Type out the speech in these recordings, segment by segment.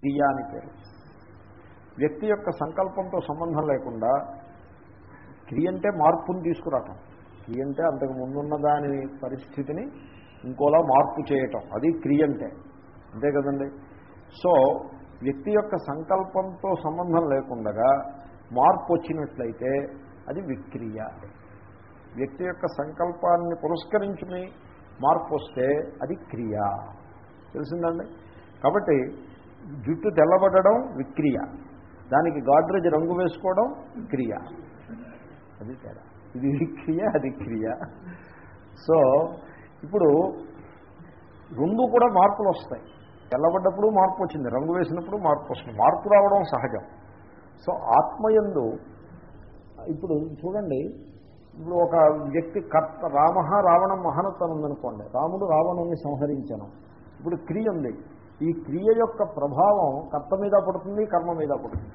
క్రియ అని పేరు వ్యక్తి యొక్క సంకల్పంతో సంబంధం లేకుండా క్రియ అంటే మార్పును తీసుకురావటం క్రియ అంటే అంతకు ముందున్న దాని పరిస్థితిని ఇంకోలా మార్పు చేయటం అది క్రియ అంటే అంతే కదండి సో వ్యక్తి యొక్క సంకల్పంతో సంబంధం లేకుండా మార్పు వచ్చినట్లయితే అది విక్రియ వ్యక్తి యొక్క సంకల్పాన్ని పురస్కరించుకుని మార్పు వస్తే అది క్రియ తెలిసిందండి కాబట్టి జుట్టు తెల్లబడడం విక్రియ దానికి గాడ్రేజ్ రంగు వేసుకోవడం క్రియ అది తేడా ఇది క్రియ అది క్రియ సో ఇప్పుడు రెండు కూడా మార్పులు వస్తాయి తెల్లబడ్డప్పుడు మార్పు వచ్చింది రంగు వేసినప్పుడు మార్పు వస్తుంది మార్పు రావడం సహజం సో ఆత్మయందు ఇప్పుడు చూడండి ఇప్పుడు ఒక వ్యక్తి కర్త రామ రావణం మహనత్వం ఉందనుకోండి రాముడు రావణుని సంహరించను ఇప్పుడు క్రియ ఉంది ఈ క్రియ యొక్క ప్రభావం కర్త మీద పడుతుంది కర్మ మీద పడుతుంది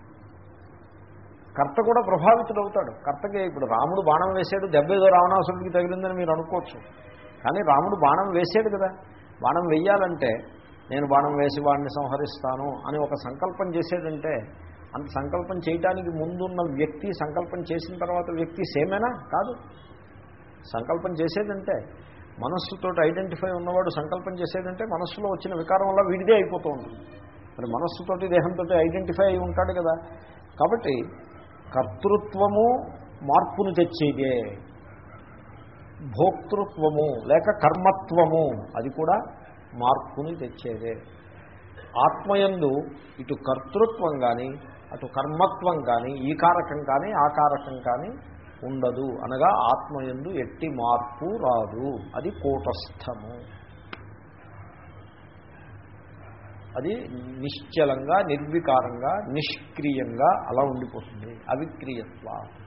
కర్త కూడా ప్రభావితుడవుతాడు కర్తకి ఇప్పుడు రాముడు బాణం వేసాడు దెబ్బ ఏదో రావణాసుడికి తగిలిందని మీరు అనుకోవచ్చు కానీ రాముడు బాణం వేసాడు కదా బాణం వెయ్యాలంటే నేను బాణం వేసి వాడిని సంహరిస్తాను అని ఒక సంకల్పం చేసేదంటే అంత సంకల్పం చేయటానికి ముందున్న వ్యక్తి సంకల్పం చేసిన తర్వాత వ్యక్తి సేమేనా కాదు సంకల్పం చేసేదంటే మనస్సుతో ఐడెంటిఫై ఉన్నవాడు సంకల్పం చేసేదంటే మనస్సులో వచ్చిన వికారం వల్ల వీడిదే అయిపోతూ ఉంటుంది మరి మనస్సుతోటి దేహంతో ఐడెంటిఫై అయి ఉంటాడు కదా కాబట్టి కర్తృత్వము మార్పును తెచ్చేదే భోక్తృత్వము లేక కర్మత్వము అది కూడా మార్పుని తెచ్చేదే ఆత్మయందు ఇటు కర్తృత్వం కానీ అటు కర్మత్వం కానీ ఈ కారకం కానీ ఆ కారకం కానీ ఉండదు అనగా ఆత్మయందు ఎట్టి మార్పు రాదు అది కూటస్థము అది నిశ్చలంగా నిర్వికారంగా నిష్క్రియంగా అలా ఉండిపోతుంది అవిక్రియత్వ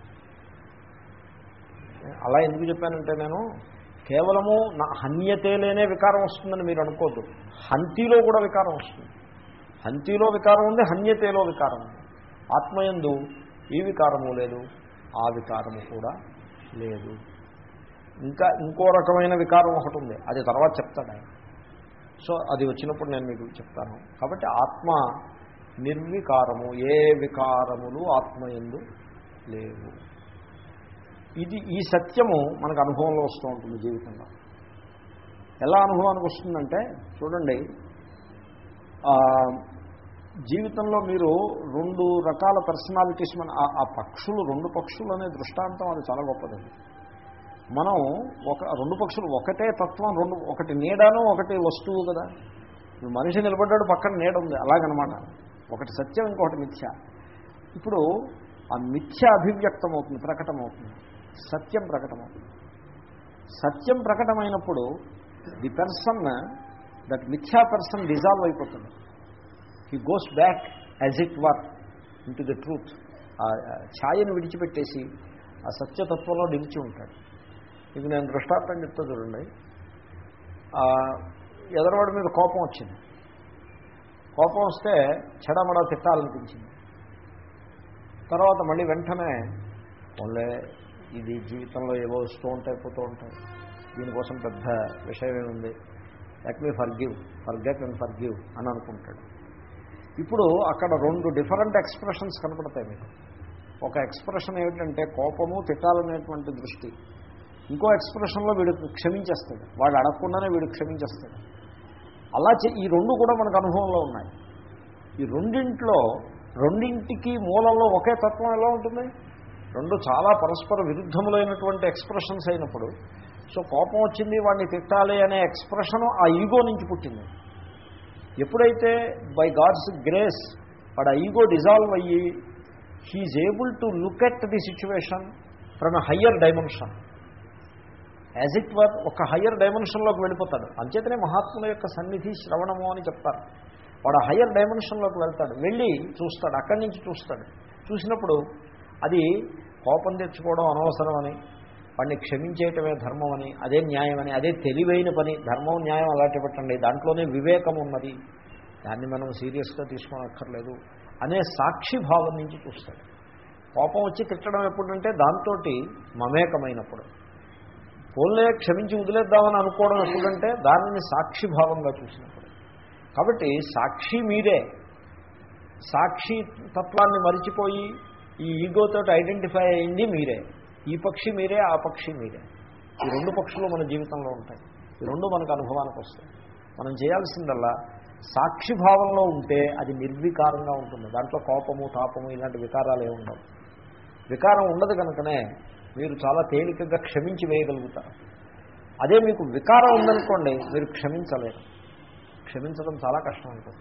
అలా ఎందుకు చెప్పానంటే నేను కేవలము నా హన్యతేలేనే వికారం వస్తుందని మీరు అనుకోద్దు హంతిలో కూడా వికారం వస్తుంది హంతిలో వికారం ఉంది హన్యతేలో వికారం ఉంది ఆత్మయందు ఈ వికారము లేదు ఆ వికారము కూడా లేదు ఇంకా ఇంకో రకమైన వికారం ఒకటి ఉంది అది తర్వాత చెప్తాడు ఆయన సో అది వచ్చినప్పుడు నేను మీకు చెప్తాను కాబట్టి ఆత్మ నిర్వికారము ఏ వికారములు ఆత్మయందు లేవు ఇది ఈ సత్యము మనకు అనుభవంలో వస్తూ ఉంటుంది జీవితంలో ఎలా అనుభవానికి వస్తుందంటే చూడండి జీవితంలో మీరు రెండు రకాల పర్సనాలిటీస్ మన ఆ పక్షులు రెండు పక్షులు అనే దృష్టాంతం అది చాలా గొప్పదండి మనం ఒక రెండు పక్షులు ఒకటే తత్వం రెండు ఒకటి నీడను ఒకటి వస్తువు కదా మనిషి నిలబడ్డాడు పక్కన నీడ ఉంది అలాగనమాట ఒకటి సత్యం ఇంకొకటి మిథ్య ఇప్పుడు ఆ మిథ్య అభివ్యక్తం అవుతుంది ప్రకటమవుతుంది సత్యం ప్రకటమవుతుంది సత్యం ప్రకటమైనప్పుడు ది పర్సన్ దట్ మిథ్యా పర్సన్ డిజాల్వ్ అయిపోతుంది he goes back as it were into the truth ఆ ఛాయను విడిచిపెట్టేసి ఆ సత్యతత్వంలో నిలిచి ఉంటాడు ఇది నేను దృష్టాంతం చెప్తా చూడండి ఎదరవాడి మీద కోపం వచ్చింది కోపం వస్తే చెడమడ తిట్టాలనిపించింది తర్వాత మళ్ళీ వెంటనే ఓన్లే ఇది జీవితంలో ఏవో వస్తూ ఉంటాయి పోతూ ఉంటాయి దీనికోసం పెద్ద విషయం ఏముంది let me forgive forget and forgive అని అనుకుంటాడు ఇప్పుడు అక్కడ రెండు డిఫరెంట్ ఎక్స్ప్రెషన్స్ కనపడతాయి మీకు ఒక ఎక్స్ప్రెషన్ ఏమిటంటే కోపము తిట్టాలనేటువంటి దృష్టి ఇంకో ఎక్స్ప్రెషన్లో వీడు క్షమించేస్తాడు వాడు అడగకుండానే వీడు క్షమించేస్తాడు అలా ఈ రెండు కూడా మనకు అనుభవంలో ఉన్నాయి ఈ రెండింట్లో రెండింటికి మూలంలో ఒకే తత్వం ఎలా ఉంటుంది రెండు చాలా పరస్పర విరుద్ధములైనటువంటి ఎక్స్ప్రెషన్స్ అయినప్పుడు సో కోపం వచ్చింది వాడిని తిట్టాలి అనే ఎక్స్ప్రెషను ఆ ఈగో నుంచి పుట్టింది ఎప్పుడైతే బై గాడ్స్ గ్రేస్ వాడు ఆ ఈగో డిజాల్వ్ అయ్యి he's able to look at the situation from a higher dimension as it were ఒక హయ్యర్ డైమెన్షన్లోకి వెళ్ళిపోతాడు అంచేతనే మహాత్ముల యొక్క సన్నిధి శ్రవణము అని చెప్తారు వాడు హయ్యర్ డైమెన్షన్లోకి వెళ్తాడు వెళ్ళి చూస్తాడు అక్కడి నుంచి చూస్తాడు చూసినప్పుడు అది కోపం తెచ్చుకోవడం అనవసరమని వాడిని క్షమించేయటమే ధర్మం అని అదే న్యాయం అని అదే తెలివైన పని ధర్మం న్యాయం అలాంటి పెట్టండి దాంట్లోనే వివేకం ఉన్నది దాన్ని మనం సీరియస్గా తీసుకోనక్కర్లేదు అనే సాక్షి భావం నుంచి చూస్తాడు కోపం వచ్చి తిట్టడం ఎప్పుడంటే దాంతో మమేకమైనప్పుడు పోలే క్షమించి వదిలేద్దామని అనుకోవడం ఎప్పుడంటే దానిని సాక్షిభావంగా చూసినప్పుడు కాబట్టి సాక్షి మీరే సాక్షి తత్వాన్ని మరిచిపోయి ఈ ఈగోతో ఐడెంటిఫై అయింది మీరే ఈ పక్షి మీరే ఆ పక్షి మీరే ఈ రెండు పక్షులు మన జీవితంలో ఉంటాయి ఈ రెండు మనకు అనుభవానికి వస్తాయి మనం చేయాల్సిందల్లా సాక్షిభావంలో ఉంటే అది నిర్వికారంగా ఉంటుంది దాంట్లో కోపము తాపము ఇలాంటి వికారాలు ఏమి ఉండవు వికారం ఉండదు కనుకనే మీరు చాలా తేలికగా క్షమించి వేయగలుగుతారు అదే మీకు వికారం ఉందనుకోండి మీరు క్షమించలేరు క్షమించడం చాలా కష్టం ఉంటుంది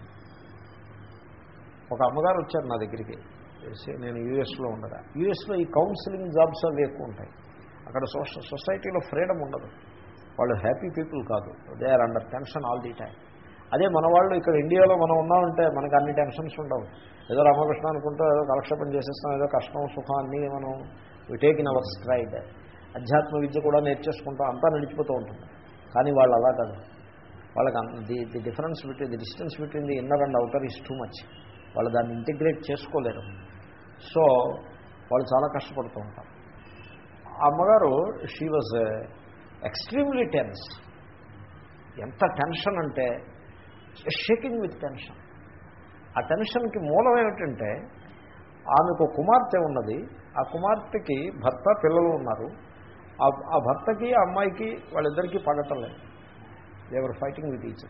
ఒక అమ్మగారు వచ్చారు నా దగ్గరికి నేను యూఎస్లో ఉండగా యూఎస్లో ఈ కౌన్సిలింగ్ జాబ్స్ అవి ఎక్కువ ఉంటాయి అక్కడ సొసైటీలో ఫ్రీడమ్ ఉండదు వాళ్ళు హ్యాపీ పీపుల్ కాదు they are under tension all the time అదే మన వాళ్ళు ఇక్కడ ఇండియాలో మనం ఉన్నామంటే మనకు అన్ని టెన్షన్స్ ఉండవు ఏదో రామకృష్ణ అనుకుంటూ ఏదో కలక్షేపం చేసేస్తాం ఏదో కష్టం సుఖం అన్నీ మనం we take in our stride అధ్యాత్మ విద్య కూడా నేర్చేసుకుంటాం అంతా నడిచిపోతూ ఉంటుంది కానీ వాళ్ళు అలా కాదు వాళ్ళకి the the difference between the distance between the inner and outer is too much వాళ్ళు దాన్ని ఇంటిగ్రేట్ చేసుకోలేరు సో వాళ్ళు చాలా కష్టపడుతూ ఉంటారు ఆ అమ్మగారు షీ వాజ్ ఎక్స్ట్రీమ్లీ టెన్స్ ఎంత టెన్షన్ అంటే షేకింగ్ విత్ టెన్షన్ ఆ టెన్షన్కి మూలం ఏమిటంటే ఆమెకు కుమార్తె ఉన్నది ఆ కుమార్తెకి భర్త పిల్లలు ఉన్నారు ఆ భర్తకి ఆ అమ్మాయికి వాళ్ళిద్దరికీ పడటం లేదు they were fighting with each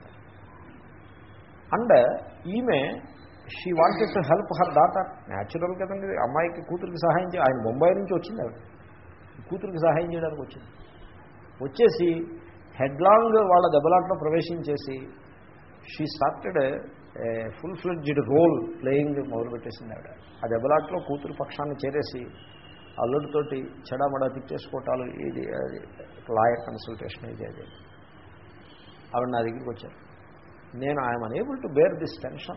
and ఈమె she wanted to help her daughter natural కదండి అమ్మాయికి కూతురికి సహాయం చేయ ఆయన బొంబాయి నుంచి వచ్చింది ఆవిడ కూతురికి సహాయం చేయడానికి వచ్చింది వచ్చేసి హెడ్లాంగ్ వాళ్ళ దెబ్బలాట్లో ప్రవేశించేసి she started full fledged role playing మొదలుపెట్టేసింది ఆవిడ ఆ దెబ్బలాట్లో కూతురు పక్షాన్ని చేరేసి అల్లుడితోటి చెడామడా తిట్టేసుకోవటాలు ఇది లాయర్ కన్సల్టేషన్ ఇది అది ఆవిడ నా దగ్గరికి వచ్చారు నేను I'm unable to bear this tension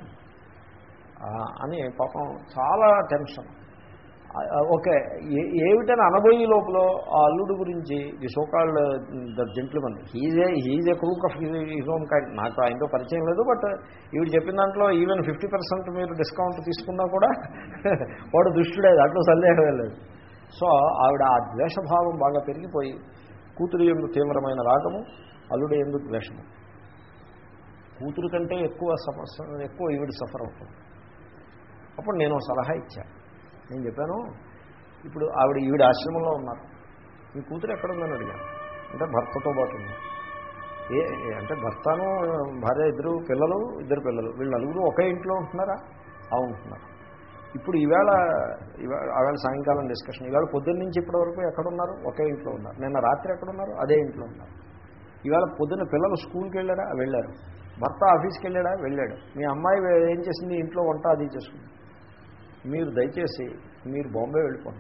అని పాపం చాలా టెన్షన్ ఓకే ఏమిటని అనబోయే లోపల ఆ అల్లుడు గురించి the so called the gentleman he's he's a crook of his own kind నాకు ఆయనతో పరిచయం లేదు బట్ ఈవిడ చెప్పిన దాంట్లో ఈవెన్ ఫిఫ్టీ పర్సెంట్ మీరు డిస్కౌంట్ తీసుకున్నా కూడా వాడు దుష్టుడే దాంట్లో సందేహం లేదు సో ఆవిడ ఆ ద్వేషభావం బాగా పెరిగిపోయి కూతురు ఎందు తీవ్రమైన రాగము అల్లుడు ఎందు ద్వేషము కూతురు కంటే ఎక్కువ సమస్య ఎక్కువ ఈవిడ సఫర్ అవుతుంది అప్పుడు నేను సలహా ఇచ్చాను నేను చెప్పాను ఇప్పుడు ఆవిడ ఈవిడ ఆశ్రమంలో ఉన్నారు మీ కూతురు ఎక్కడుందని అడిగాను అంటే భర్తతో పాటు ఉంది ఏ అంటే భర్తను భార్య ఇద్దరు పిల్లలు ఇద్దరు పిల్లలు వీళ్ళు నలుగురు ఒకే ఇంట్లో ఉంటున్నారా ఆ ఉంటున్నారు ఇప్పుడు ఈవేళ ఈవేళ ఆవేళ సాయంకాలం డిస్కషన్ ఈవేళ పొద్దున్న నుంచి ఇప్పటి వరకు ఎక్కడున్నారు ఒకే ఇంట్లో ఉన్నారు నిన్న రాత్రి ఎక్కడున్నారు అదే ఇంట్లో ఉన్నారు ఈవేళ పొద్దున్న పిల్లలు స్కూల్కి వెళ్ళారా వెళ్ళారు భర్త ఆఫీస్కి వెళ్ళాడా వెళ్ళాడు మీ అమ్మాయి ఏం చేసింది ఇంట్లో వంట అది చేసుకుంది మీరు దయచేసి మీరు బాంబే వెళ్ళిపోండి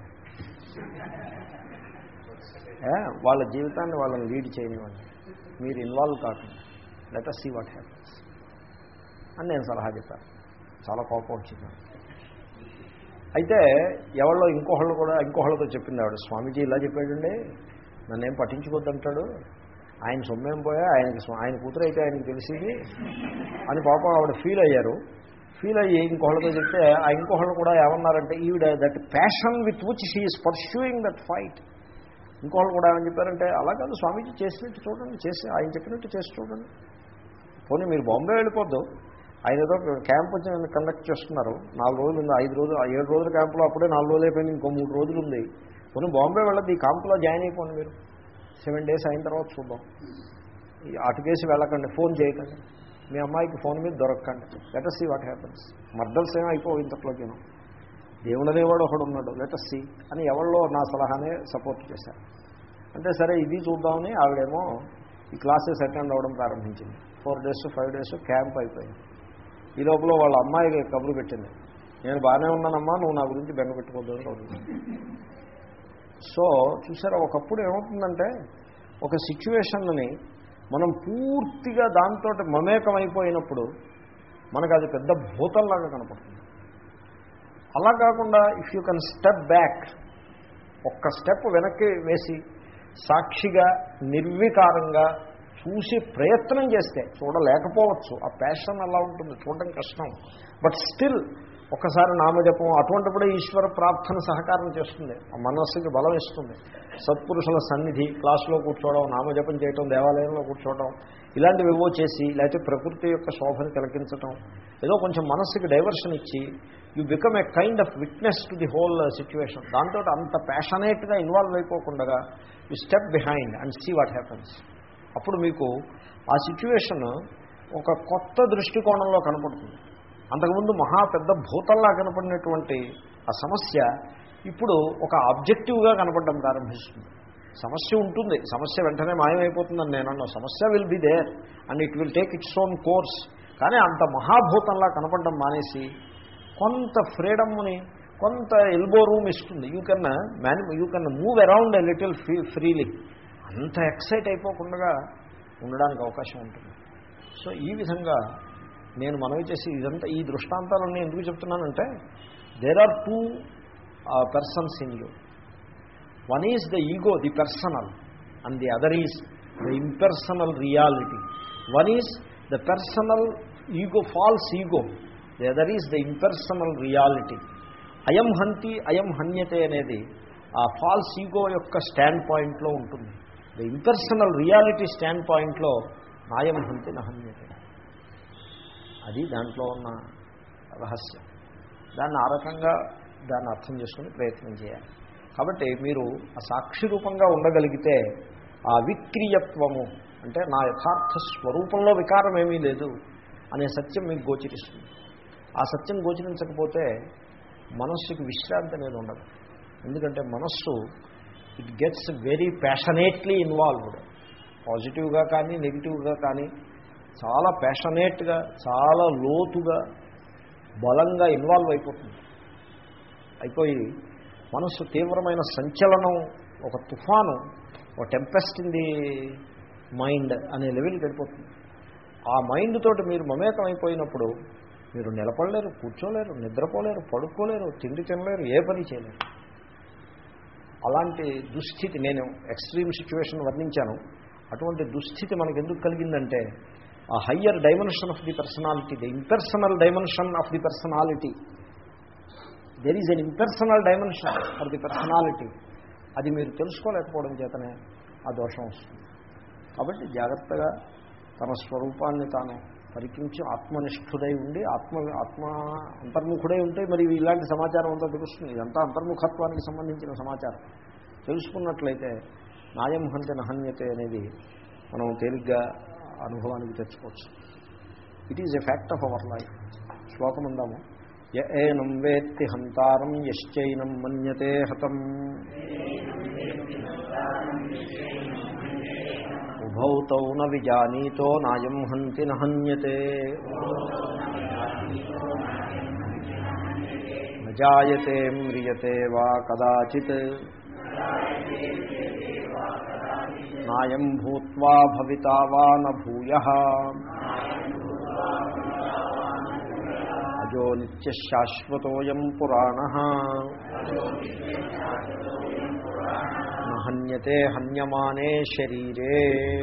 వాళ్ళ జీవితాన్ని వాళ్ళని లీడ్ చేయనివ్వండి మీరు ఇన్వాల్వ్ కాకుండా let us see what happens అని నేను సలహా చెప్పాను చాలా కోపం వచ్చింది అయితే ఎవరిలో ఇంకోహళ్ళు కూడా ఇంకోహళ్ళతో చెప్పింది ఆవిడ స్వామీజీ ఇలా చెప్పాడండి నన్నేం పట్టించుకోద్దంటాడు ఆయన సొమ్మేం పోయా ఆయనకి ఆయన కూతురు అయితే ఆయనకి తెలిసింది అని పాపం ఆవిడ ఫీల్ అయ్యారు ఫీల్ అయ్యి ఇంకోళ్ళతో చెప్తే ఆ ఇంకోళ్ళు కూడా ఏమన్నారంటే ఈవిడ that passion with which she's pursuing that fight ఇంకోళ్ళు కూడా ఏమని చెప్పారంటే అలా కాదు స్వామీజీ చేసినట్టు చూడండి చేసి ఆయన చెప్పినట్టు చేసి చూడండి పోనీ మీరు బాంబే వెళ్ళిపోద్దు ఆయన ఏదో క్యాంప్ వచ్చి కండక్ట్ చేస్తున్నారు నాలుగు రోజులు ఉంది ఐదు రోజులు ఏడు రోజుల క్యాంపులో అప్పుడే నాలుగు రోజులు అయిపోయింది ఇంకో మూడు రోజులు ఉంది పోనీ బాంబే వెళ్ళదు ఈ క్యాంపులో జాయిన్ అయిపోండి మీరు సెవెన్ డేస్ అయిన తర్వాత చూద్దాం అటుకేసి వెళ్ళకండి ఫోన్ చేయకండి మీ అమ్మాయికి ఫోన్ మీద దొరకండి లెటర్ సీ వాట్ హ్యాపన్స్ మర్దల్స్ ఏమో అయిపోవు ఇంతట్లోకి దేవుడు అనేవాడు ఒకడు ఉన్నాడు లెటర్ సీ అని ఎవరిలో నా సలహానే సపోర్ట్ చేశారు అంటే సరే ఇది చూద్దామని ఆవిడేమో ఈ క్లాసెస్ అటెండ్ అవ్వడం ప్రారంభించింది four days five days camp అయిపోయింది ఈ లోపల వాళ్ళ అమ్మాయికి కబురు పెట్టింది నేను బాగానే ఉన్నానమ్మా నువ్వు నా గురించి బెంగ పెట్టుకోవద్దు సో చూసారా ఒకప్పుడు ఏమవుతుందంటే ఒక సిచ్యువేషన్ని మనం పూర్తిగా దాంతో మమేకమైపోయినప్పుడు మనకు అది పెద్ద భూతంలాగా కనపడుతుంది అలా కాకుండా if you can step back ఒక్క స్టెప్ వెనక్కి వేసి సాక్షిగా నిర్వికారంగా చూసి ప్రయత్నం చేస్తే చూడలేకపోవచ్చు ఆ ప్యాషన్ అలా ఉంటుంది చూడడం కష్టం బట్ స్టిల్ ఒక్కసారి నామజపం అటువంటిప్పుడే ఈశ్వర ప్రార్థన సహకారం చేస్తుంది ఆ మనస్సుకి బలం ఇస్తుంది సత్పురుషుల సన్నిధి క్లాసులో కూర్చోవడం నామజపం చేయడం దేవాలయంలో కూర్చోవడం ఇలాంటివి ఏవో చేసి లేకపోతే ప్రకృతి యొక్క శోభను తిలకించటం ఏదో కొంచెం మనస్సుకి డైవర్షన్ ఇచ్చి you become a kind of witness to the whole situation దాంతో అంత ప్యాషనేట్గా ఇన్వాల్వ్ అయిపోకుండా you step behind and see what happens అప్పుడు మీకు ఆ సిచ్యువేషన్ ఒక కొత్త దృష్టికోణంలో కనపడుతుంది అంతకుముందు మహా పెద్ద భూతంలా కనపడినటువంటి ఆ సమస్య ఇప్పుడు ఒక ఆబ్జెక్టివ్గా కనపడడం ప్రారంభిస్తుంది సమస్య ఉంటుంది సమస్య వెంటనే మాయమైపోతుందని నేను అన్నా సమస్య will be there and it will take its own course కానీ అంత మహాభూతంలా కనపడడం మానేసి కొంత ఫ్రీడమ్ని కొంత ఎల్బో రూమ్ ఇస్తుంది you can man you can move around a little free freely అంత ఎక్సైట్ అయిపోకుండా ఉండడానికి అవకాశం ఉంటుంది సో ఈ విధంగా నేను మనవి చేసి ఇదంతా ఈ దృష్టాంతాలన్నీ ఎందుకు చెప్తున్నానంటే there are two persons in you one is the ego the personal and the other is the impersonal reality one is the personal ego false ego the other is the impersonal reality అయం హంతి అయం హన్యతే అనేది ఆ falls ego యొక్క stand పాయింట్లో ఉంటుంది the impersonal reality stand పాయింట్లో నాయం హంతి నహన్యతే అది దాంట్లో ఉన్న రహస్యం దాన్ని ఆ రకంగా దాన్ని అర్థం చేసుకుని ప్రయత్నం చేయాలి కాబట్టి మీరు ఆ సాక్షి రూపంగా ఉండగలిగితే ఆ విక్రియత్వము అంటే నా యథార్థ స్వరూపంలో వికారం ఏమీ లేదు అనే సత్యం మీకు గోచరిస్తుంది ఆ సత్యం గోచరించకపోతే మనస్సుకి విశ్రాంతి అనేది ఉండదు ఎందుకంటే మనస్సు it gets very passionately involved పాజిటివ్గా కానీ నెగిటివ్గా కానీ చాలా ప్యాషనేట్గా చాలా లోతుగా బలంగా ఇన్వాల్వ్ అయిపోతుంది అయిపోయి మనస్సు తీవ్రమైన సంచలనం ఒక తుఫాను ఒక టెంపెస్ట్ ఇన్ ది మైండ్ అనే లెవెల్కి వెళ్ళిపోతుంది ఆ మైండ్ తోటి మీరు మమేకం అయిపోయినప్పుడు మీరు నిలబడలేరు కూర్చోలేరు నిద్రపోలేరు పడుకోలేరు తిండి తినలేరు ఏ పని చేయలేరు అలాంటి దుస్థితి నేను ఎక్స్ట్రీమ్ సిచ్యువేషన్ వర్ణించాను అటువంటి దుస్థితి మనకు ఎందుకు కలిగిందంటే ఆ higher dimension of the personality the impersonal dimension of the personality there is an impersonal dimension of the personality అది మీరు తెలుసుకోలేకపోవడం చేతనే ఆ దోషం వస్తుంది కాబట్టి జాగ్రత్తగా తన స్వరూపాన్ని తాను పరికించి ఆత్మనిష్ఠుడై ఉండి ఆత్మ ఆత్మ అంతర్ముఖుడై ఉంటే మరి ఇలాంటి సమాచారం అంతా తెలుస్తుంది ఇదంతా అంతర్ముఖత్వానికి సంబంధించిన సమాచారం తెలుసుకున్నట్లయితే నాయం హంత నహన్యతే అనేది మనం తేలిగ్గా అనుభవానికి తెచ్చుకోవచ్చు it is a fact of our life శ్లోకం ఉందాము య ఏనం వేత్తి హంతారం యశ్చైనం మన్యతే హతం ఉభౌ తౌ న విజానీతో నాయం హంతి నహన్యతే నజాయతే మ్రియతే వా కదాచిత్ నాయం భూత్వా భవితా వా న భూయ అజో నిత్యశాశ్వతోయం పురాణ హన్యతే హన్యమానే శరీరే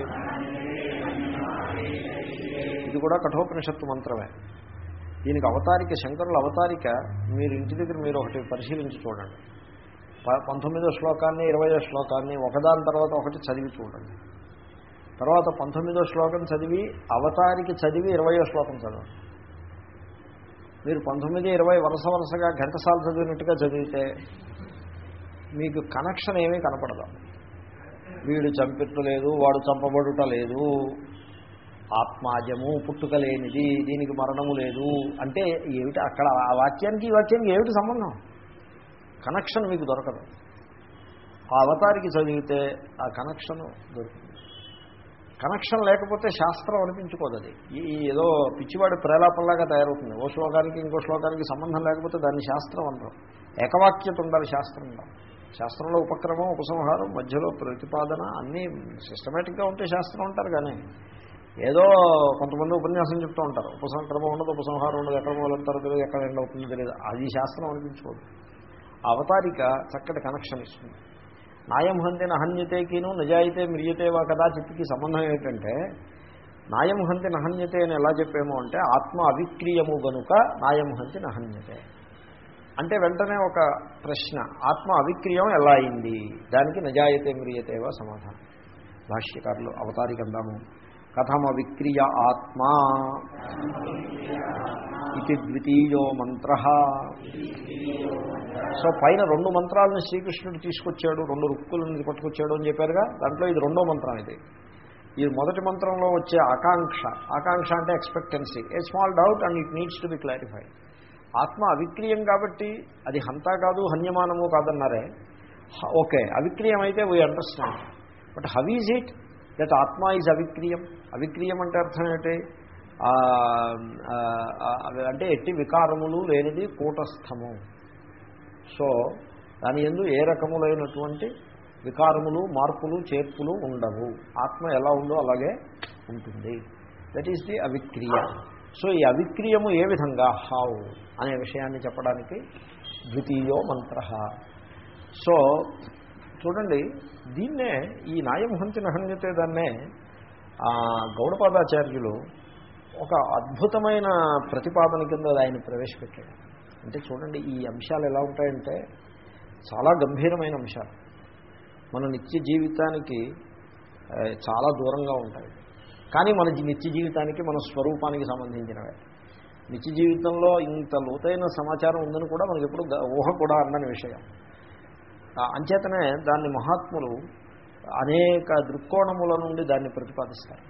ఇది కూడా కఠోపనిషత్తు మంత్రమే దీనికి అవతారిక శంకరుల అవతారిక మీరు ఇంటి దగ్గర మీరు ఒకటి పరిశీలించి చూడండి ప- పంతొమ్మిదో శ్లోకాన్ని ఇరవయో శ్లోకాన్ని ఒకదాని తర్వాత ఒకటి చదివి చూడండి తర్వాత పంతొమ్మిదో శ్లోకం చదివి అవతారికి చదివి ఇరవయో శ్లోకం చదవండి మీరు పంతొమ్మిది ఇరవై వరుస వరుసగా ఘంటసాల చదివినట్టుగా చదివితే మీకు కనెక్షన్ ఏమీ కనపడదు వీడు చంపిట్టు లేదు వాడు చంపబడుట లేదు ఆత్మాజము పుట్టుక లేనిది దీనికి మరణము లేదు అంటే ఏమిటి అక్కడ ఆ వాక్యానికి ఈ వాక్యానికి ఏమిటి సంబంధం కనెక్షన్ మీకు దొరకదు ఆ అవతారికి చదివితే ఆ కనెక్షన్ దొరుకుతుంది కనెక్షన్ లేకపోతే శాస్త్రం అనిపించుకోదు అది ఈ ఈ ఏదో పిచ్చివాడి ప్రేలాపంలాగా తయారవుతుంది ఓ శ్లోకానికి ఇంకో శ్లోకానికి సంబంధం లేకపోతే దాన్ని శాస్త్రం అంటారు ఏకవాక్యత ఉండాలి శాస్త్రంలో శాస్త్రంలో ఉపక్రమం ఉపసంహారం మధ్యలో ప్రతిపాదన అన్నీ సిస్టమేటిక్గా ఉంటే శాస్త్రం అంటారు కానీ ఏదో కొంతమంది ఉపన్యాసం చెప్తూ ఉంటారు ఉపసంక్రమం ఉండదు ఉపసంహారం ఉండదు ఎక్కడ మొదలెడతారో తెలియదు ఎక్కడ ఎండ్ అవుతుందో తెలియదు అది శాస్త్రం అనిపించుకోదు ఆ అవతారిక చక్కటి కనెక్షన్ ఇస్తుంది నాయం హంతిన హన్యతేకిను నిజాయితే మిరియతే వా కదా చెప్పికి సంబంధం ఏంటంటే నాయం హంతి నహన్యతే అని ఎలా చెప్పాము అంటే ఆత్మ అవిక్రీయము గనుక నాయం హంతి నహన్యతే అంటే వెంటనే ఒక ప్రశ్న ఆత్మ అవిక్రియం ఎలా అయింది దానికి నజాయతే మ్రియతేవా సమాధానం భాష్యకారులు అవతారికందాము కథమ విక్రియ ఆత్మా ఇది ద్వితీయో మంత్ర సో పైన రెండు మంత్రాలను శ్రీకృష్ణుడు తీసుకొచ్చాడు రెండు రుక్కులను పట్టుకొచ్చాడు అని చెప్పారుగా దాంట్లో ఇది రెండో మంత్రం ఇది ఈ మొదటి మంత్రంలో వచ్చే ఆకాంక్ష ఆకాంక్ష అంటే expectancy a small doubt and it needs to be clarified ఆత్మ అవిక్రియం కాబట్టి అది హంతా కాదు హన్యమానము కాదన్నారే ఓకే అవిక్రియం అయితే we understand but how is it that ఆత్మ ఈజ్ అవిక్రియం అవిక్రియం అంటే అర్థం ఏంటి ఆ, ఆ, ఆ, అంటే ఎట్టి వికారములు లేనిది కూటస్థము సో దాని ఎందు ఏ రకములైనటువంటి వికారములు మార్పులు చేర్పులు ఉండవు ఆత్మ ఎలా ఉందో అలాగే ఉంటుంది దట్ ఈస్ ది అవిక్రియ సో ఈ అవిక్రియము ఏ విధంగా హౌ అనే విషయాన్ని చెప్పడానికి ద్వితీయో మంత్ర సో చూడండి దీన్నే ఈ నాయమహంతి నహన్యతే దాన్నే ఆ, గౌడపాదాచార్యులు ఒక అద్భుతమైన ప్రతిపాదన కింద ఆయన ప్రవేశపెట్టాడు అంటే చూడండి ఈ అంశాలు ఎలా ఉంటాయంటే చాలా గంభీరమైన అంశాలు మన నిత్య జీవితానికి ఆ, చాలా దూరంగా ఉంటాయి కానీ మన జీ- నిత్య జీవితానికి మన స్వరూపానికి సంబంధించినవే నిత్య జీవితంలో ఇంత లోతైన సమాచారం ఉందని కూడా మనకి ఎప్పుడు గ- ఊహ కూడా అందని విషయం ఆ, అంచేతనే దాన్ని మహాత్ములు అనేక దృక్కోణముల నుండి దాన్ని ప్రతిపాదిస్తారు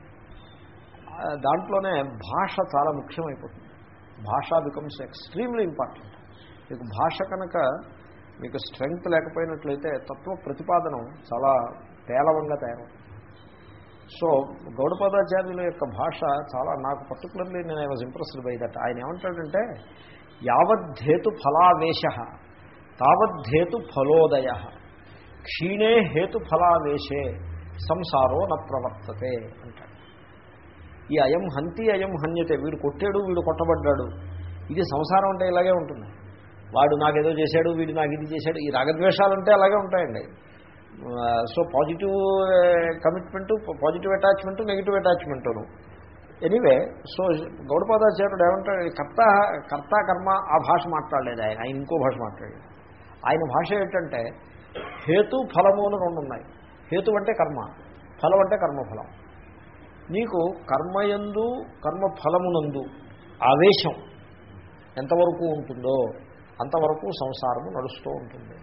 ఆ, దాంట్లోనే భాష చాలా ముఖ్యమైపోతుంది భాష బికమ్స్ ఎక్స్ట్రీమ్లీ ఇంపార్టెంట్ మీకు భాష కనుక మీకు స్ట్రెంగ్త్ లేకపోయినట్లయితే తత్వ ప్రతిపాదనం చాలా పేలవంగా తయారవుతుంది సో గౌడపాదాచార్యుల యొక్క భాష చాలా నాకు పర్టికులర్లీ నేను I was impressed by that ఆయన ఏమంటాడంటే యావద్ధేతు ఫలావేశ తావద్ధేతు ఫలోదయ క్షీణే హేతు ఫలావేశే సంసారో న ప్రవర్తతే అంటాడు ఈ అయం హంతి అయం హన్యతే వీడు కొట్టాడు వీడు కొట్టబడ్డాడు ఇది సంసారం అంటే ఇలాగే ఉంటుంది వాడు నాకేదో చేశాడు వీడు నాకు ఇది చేశాడు ఈ రాగద్వేషాలు అంటే అలాగే ఉంటాయండి so positive commitment positive attachment negative అటాచ్మెంటును ఎనీవే సో గౌడపాదాచార్యుడు ఏమంటాడు కర్త కర్త కర్మ ఆ భాష మాట్లాడలేదు ఆయన ఆయన ఇంకో భాష మాట్లాడాడు ఆయన భాష ఏంటంటే హేతు ఫలము అని రెండు ఉన్నాయి హేతు అంటే కర్మ ఫలం అంటే కర్మఫలం నీకు కర్మయందు కర్మ ఫలమునందు ఆవేశం ఎంతవరకు ఉంటుందో అంతవరకు సంసారము నడుస్తూ ఉంటుంది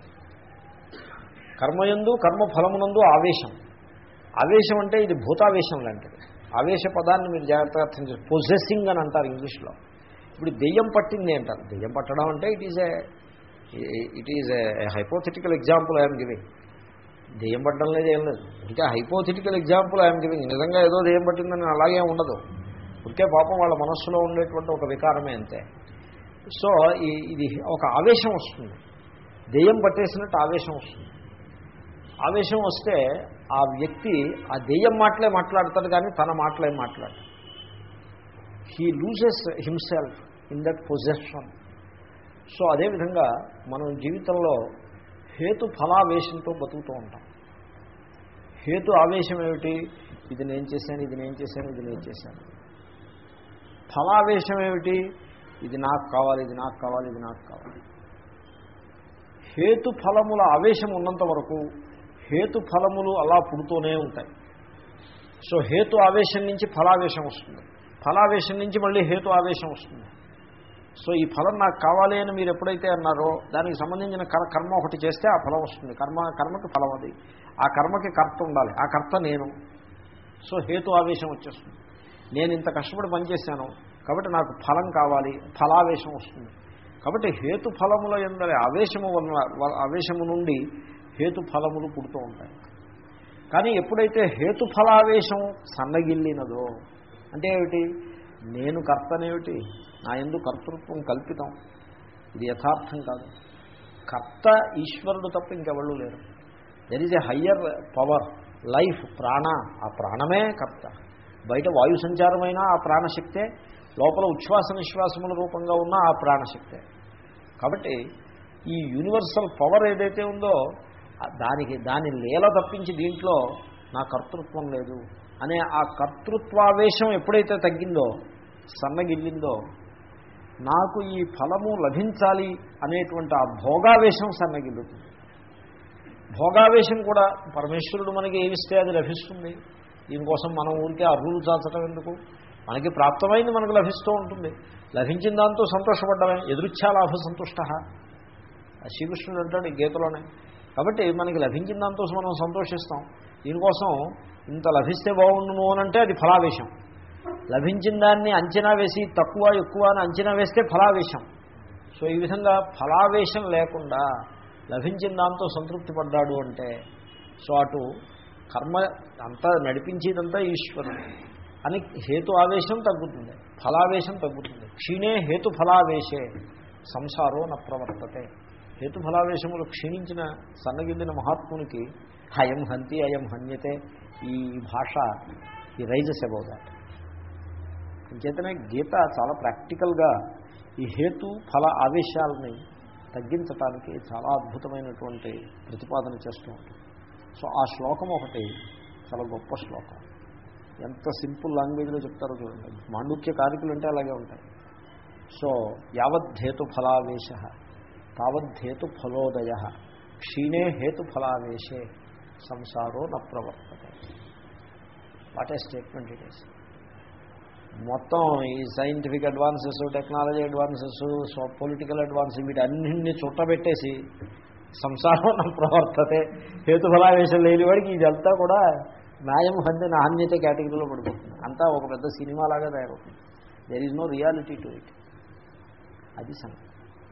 కర్మయందు కర్మ ఫలమునందు ఆవేశం ఆవేశం అంటే ఇది భూతావేశం లాంటిది ఆవేశ పదాన్ని మీరు జాగ్రత్తగా అర్థం చేసి పొజెసింగ్ అని అంటారు ఇంగ్లీష్లో ఇప్పుడు దెయ్యం పట్టింది అంటారు దెయ్యం పట్టడం అంటే it is a it is a hypothetical example I'm giving దెయ్యం పట్టడం లేదు ఏం లేదు ఇంకా హైపోథెటికల్ ఎగ్జాంపుల్ ఐఎమ్ గివింగ్ నిజంగా ఏదో దెయ్యం పట్టిందని అలాగే ఉండదు ఉరికే పాపం వాళ్ళ మనస్సులో ఉండేటువంటి ఒక వికారమే అంతే సో ఈ- ఇది ఒక ఆవేశం వస్తుంది దెయ్యం పట్టేసినట్టు ఆవేశం వస్తుంది ఆవేశం వస్తే ఆ వ్యక్తి ఆ దెయ్యం మాటలే మాట్లాడతాడు కానీ తన మాటలే మాట్లాడు he loses himself in that possession so అదేవిధంగా మనం జీవితంలో హేతు ఫలావేశంతో బతుకుతూ ఉంటాం హేతు ఆవేశం ఏమిటి ఇది నేను చేశాను ఇది నేను చేశాను ఇది నేను చేశాను ఫలావేశం ఏమిటి ఇది నాకు కావాలి ఇది నాకు కావాలి ఇది నాకు కావాలి హేతు ఫలముల ఆవేశం ఉన్నంత వరకు హేతు ఫలములు అలా పుడుతూనే ఉంటాయి సో హేతు ఆవేశం నుంచి ఫలావేశం వస్తుంది ఫలావేశం నుంచి మళ్ళీ హేతు ఆవేశం వస్తుంది సో ఈ ఫలం నాకు కావాలి అని మీరు ఎప్పుడైతే అన్నారో దానికి సంబంధించిన కర్- కర్మ ఒకటి చేస్తే ఆ ఫలం వస్తుంది కర్మ కర్మకి ఫలం అది ఆ కర్మకి కర్త ఉండాలి ఆ కర్త నేను సో హేతు ఆవేశం వచ్చేస్తుంది నేను ఇంత కష్టపడి పనిచేశాను కాబట్టి నాకు ఫలం కావాలి ఫలావేశం వస్తుంది కాబట్టి హేతు ఫలముల ఎందరి ఆవేశము వల్ల వ- ఆవేశము నుండి హేతు ఫలములు పుడుతూ ఉంటాయి కానీ ఎప్పుడైతే హేతు ఫలావేశం సన్నగిల్లినదో అంటే ఏమిటి నేను కర్తనేమిటి నా ఎందు కర్తృత్వం కల్పితం ఇది యథార్థం కాదు కర్త ఈశ్వరుడు తప్ప ఇంకెవళ్ళు లేరు there is a higher power life ప్రాణ ఆ ప్రాణమే కర్త బయట వాయు సంచారమైన ఆ ప్రాణశక్తే లోపల ఉచ్ఛ్వాస నిశ్వాసముల రూపంగా ఉన్న ఆ ప్రాణశక్తే కాబట్టి ఈ యూనివర్సల్ పవర్ ఏదైతే ఉందో ఆ దానికి దాని లీల తప్పించి దీంట్లో నా కర్తృత్వం లేదు అనే ఆ కర్తృత్వావేశం ఎప్పుడైతే తగ్గిందో సన్నగిల్లిందో నాకు ఈ ఫలము లభించాలి అనేటువంటి ఆ భోగావేశం సన్నగిల్లుతుంది భోగావేశం కూడా పరమేశ్వరుడు మనకి ఏమిస్తే అది లభిస్తుంది దీనికోసం మనం ఊరికే అర్హులు చాచటం ఎందుకు మనకి ప్రాప్తమైంది మనకు లభిస్తూ ఉంటుంది లభించిన దాంతో సంతోషపడ్డమే ఎదురుచ్ఛా లాభ సంతుష్ట శ్రీకృష్ణుడు అంటాడు ఈ గీతలోనే కాబట్టి మనకి లభించిన దాంతో మనం సంతోషిస్తాం దీనికోసం ఇంత లభిస్తే బాగుండును అని అంటే అది ఫలావేశం లభించిన దాన్ని అంచనా వేసి తక్కువ ఎక్కువ అని అంచనా వేస్తే ఫలావేశం సో ఈ విధంగా ఫలావేశం లేకుండా లభించిన దాంతో సంతృప్తి పడ్డాడు అంటే సో అటు కర్మ అంతా నడిపించేదంతా ఈశ్వరుడు అని హేతు ఆవేశం తగ్గుతుంది ఫలావేశం తగ్గుతుంది క్షీణే హేతు ఫలావేశే సంసారో న ప్రవర్తతే హేతు ఫలావేశములు క్షీణించిన సన్నగిల్లిన మహాత్మునికి అయం హంతి అయం హన్యతే ఈ భాష ఈ రైజెస్ అబౌ దాట్ అంచేతనే గీత చాలా ప్రాక్టికల్గా ఈ హేతు ఫల ఆవేశాలని తగ్గించటానికి చాలా అద్భుతమైనటువంటి ప్రతిపాదన చేస్తూ ఉంటుంది సో ఆ శ్లోకం ఒకటి చాలా గొప్ప శ్లోకం ఎంత సింపుల్ లాంగ్వేజ్లో చెప్తారో చూడండి మాండుక్య కారికలు అంటే అలాగే ఉంటాయి సో యావద్ధేతు ఫలావేశ తావద్ధేతు ఫలోదయ క్షీణే హేతు ఫలావేశే సంసారో న ప్రవర్తతే what a statement it is మొత్తం ఈ scientific advances technology advances so political advance వీటన్నింటినీ చుట్టబెట్టేసి సంసారం నా ప్రవర్తతే హేతుఫలావేశం లేని వాడికి ఇదంతా కూడా న్యాయం హంది నాణ్యత కేటగిరీలో పడిపోతుంది అంతా ఒక పెద్ద సినిమా లాగా తయారవుతుంది there is no reality to it అది సంగతి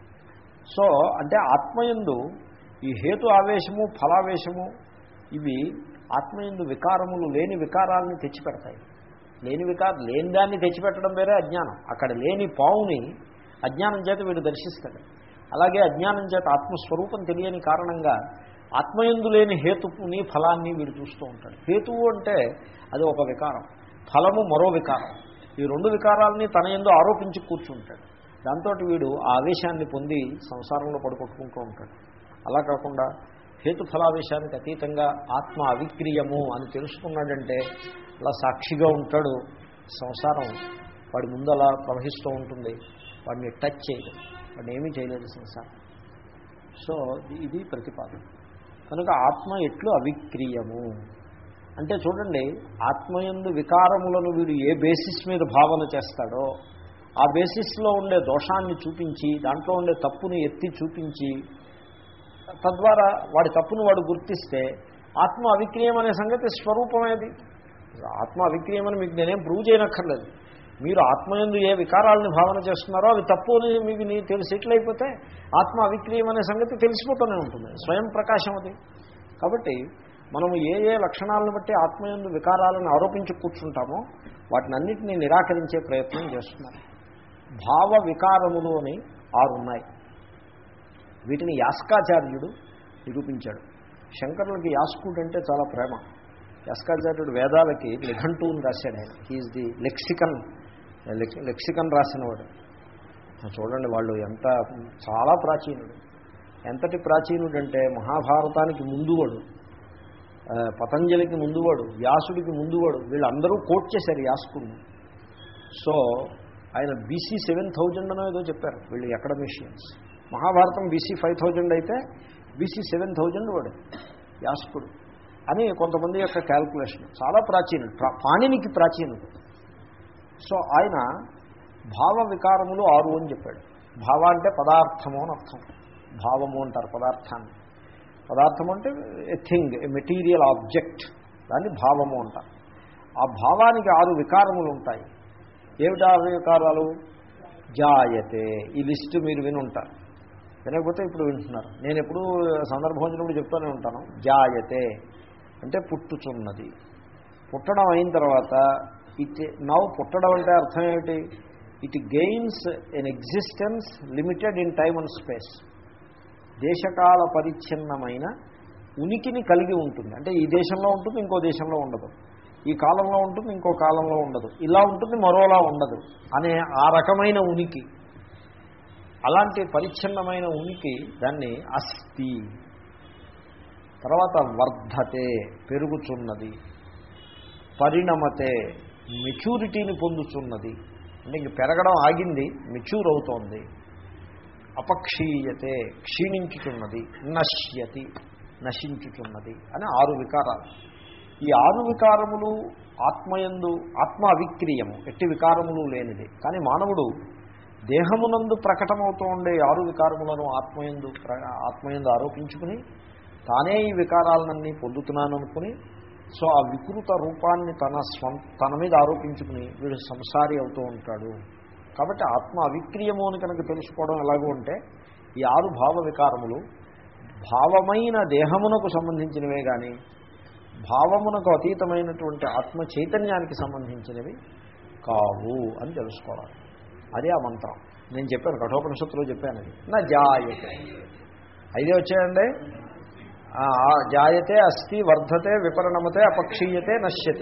సో అంటే ఆత్మయందు ఈ హేతు ఆవేశము ఫలావేశము ఇవి ఆత్మయందు వికారములు లేని వికారాలను తెచ్చిపెడతాయి లేని వికార లేని దాన్ని తెచ్చిపెట్టడం వేరే అజ్ఞానం అక్కడ లేని పావుని అజ్ఞానం చేత వీడు దర్శిస్తాడు అలాగే అజ్ఞానం చేత ఆత్మస్వరూపం తెలియని కారణంగా ఆత్మయందు లేని హేతుని ఫలాన్ని వీడు చూస్తూ ఉంటాడు హేతువు అంటే అది ఒక వికారం ఫలము మరో వికారం ఈ రెండు వికారాలని తన ఎందు ఆరోపించి కూర్చుంటాడు దాంతో వీడు ఆ ఆవేశాన్ని పొంది సంసారంలో పడుకొట్టుకుంటూ ఉంటాడు అలా కాకుండా హేతుఫలావేశానికి అతీతంగా ఆత్మ అవిక్రీయము అని తెలుసుకున్నాడంటే అలా సాక్షిగా ఉంటాడు సంసారం వాడి ముందు అలా ప్రవహిస్తూ ఉంటుంది వాడిని టచ్ చేయదు వాడిని ఏమీ చేయలేదు సంసారం సో ఇది ప్రతిపాదన కనుక ఆత్మ ఎట్లు అవిక్రీయము అంటే చూడండి ఆత్మయందు వికారములను వీడు ఏ బేసిస్ మీద భావన చేస్తాడో ఆ బేసిస్లో ఉండే దోషాన్ని చూపించి దాంట్లో ఉండే తప్పుని ఎత్తి చూపించి తద్వారా వాడి తప్పును వాడు గుర్తిస్తే ఆత్మ అవిక్రియం అనే సంగతి స్వరూపమేది ఆత్మ అవిక్రియం అని మీకు నేనేం ప్రూవ్ చేయనక్కర్లేదు మీరు ఆత్మయందు ఏ వికారాలను భావన చేస్తున్నారో అవి తప్పు అని మీకు నీ తెలిసి ఎట్లయిపోతే ఆత్మ అవిక్రియం అనే సంగతి తెలిసిపోతూనే ఉంటుంది స్వయం ప్రకాశం అది కాబట్టి మనము ఏ ఏ లక్షణాలను బట్టి ఆత్మయందు వికారాలను ఆరోపించి కూర్చుంటామో వాటిని అన్నింటినీ నిరాకరించే ప్రయత్నం చేస్తున్నారు భావ వికారములు అని ఆరు ఉన్నాయి వీటిని యాస్కాచార్యుడు నిరూపించాడు శంకరులకి యాస్కుడు అంటే చాలా ప్రేమ యాస్కాచార్యుడు వేదాలకి నిఘంటువుని రాశాడు ఆయన హీఈస్ ది లెక్సికన్ లెక్సికన్ రాసినవాడు చూడండి వాళ్ళు ఎంత చాలా ప్రాచీనుడు ఎంతటి ప్రాచీనుడు అంటే మహాభారతానికి ముందువాడు పతంజలికి ముందువాడు వ్యాసుడికి ముందువాడు వీళ్ళందరూ కోట్ చేశారు యాస్కుడిని సో ఆయన బీసీ సెవెన్ థౌజండ్ అనో ఏదో చెప్పారు వీళ్ళు అకాడమిషియన్స్ మహాభారతం బీసీ ఫైవ్ థౌజండ్ అయితే బీసీ సెవెన్ థౌజండ్ వాడు యాస్కుడు అని కొంతమంది యొక్క క్యాల్కులేషన్ చాలా ప్రాచీనుడు పాణినికి ప్రాచీనుడు సో ఆయన భావ వికారములు ఆరు అని చెప్పాడు భావ అంటే పదార్థము అని అర్థం భావము అంటారు పదార్థాన్ని పదార్థం అంటే a thing a material object దాన్ని భావము అంటారు ఆ భావానికి ఆరు వికారములు ఉంటాయి ఏమిటి ఆ వికారాలు జాయతే ఈ లిస్టు మీరు విని ఉంటారు వినకపోతే ఇప్పుడు వింటున్నారు నేను ఎప్పుడు సందర్భం వచ్చినప్పుడు చెప్తూనే ఉంటాను జాయతే అంటే పుట్టుచున్నది పుట్టడం అయిన తర్వాత ఇట్ నవ్వు పుట్టడం అంటే అర్థం ఏమిటి it gains an existence limited in time and space దేశకాల పరిచ్ఛిన్నమైన ఉనికిని కలిగి ఉంటుంది అంటే ఈ దేశంలో ఉంటుంది ఇంకో దేశంలో ఉండదు ఈ కాలంలో ఉంటుంది ఇంకో కాలంలో ఉండదు ఇలా ఉంటుంది మరోలా ఉండదు అనే ఆ రకమైన ఉనికి అలాంటి పరిచ్ఛిన్నమైన ఉనికి దాన్ని అస్థి తర్వాత వర్ధతే పెరుగుచున్నది పరిణమతే మెచ్యూరిటీని పొందుతున్నది అంటే ఇంక పెరగడం ఆగింది మెచ్యూర్ అవుతోంది అపక్షీయతే క్షీణించుతున్నది నశ్యతి నశించుతున్నది అని ఆరు వికారాలు ఈ ఆరు వికారములు ఆత్మయందు ఆత్మ అవిక్రీయము ఎట్టి వికారములు లేనిది కానీ మానవుడు దేహమునందు ప్రకటమవుతూ ఉండే ఆరు వికారములను ఆత్మయందు ఆత్మయందు ఆరోపించుకుని తానే ఈ వికారాలన్నీ పొందుతున్నాను అనుకుని సో ఆ వికృత రూపాన్ని తన స్వం తన మీద ఆరోపించుకుని వీడు సంసారి అవుతూ ఉంటాడు కాబట్టి ఆత్మ అవిక్రీయము అని కనుక తెలుసుకోవడం ఎలాగో అంటే ఈ ఆరు భావ వికారములు భావమైన దేహమునకు సంబంధించినవే కానీ భావమునకు అతీతమైనటువంటి ఆత్మ చైతన్యానికి సంబంధించినవి కావు అని తెలుసుకోవాలి అదే ఆ మంత్రం నేను చెప్పాను కఠోపనిషత్తులో చెప్పాను అది నా జాయతే ఐదే వచ్చాయండి జాయతే అస్థి వర్ధతే విపరిణమతే అపక్షీయతే నశ్యతి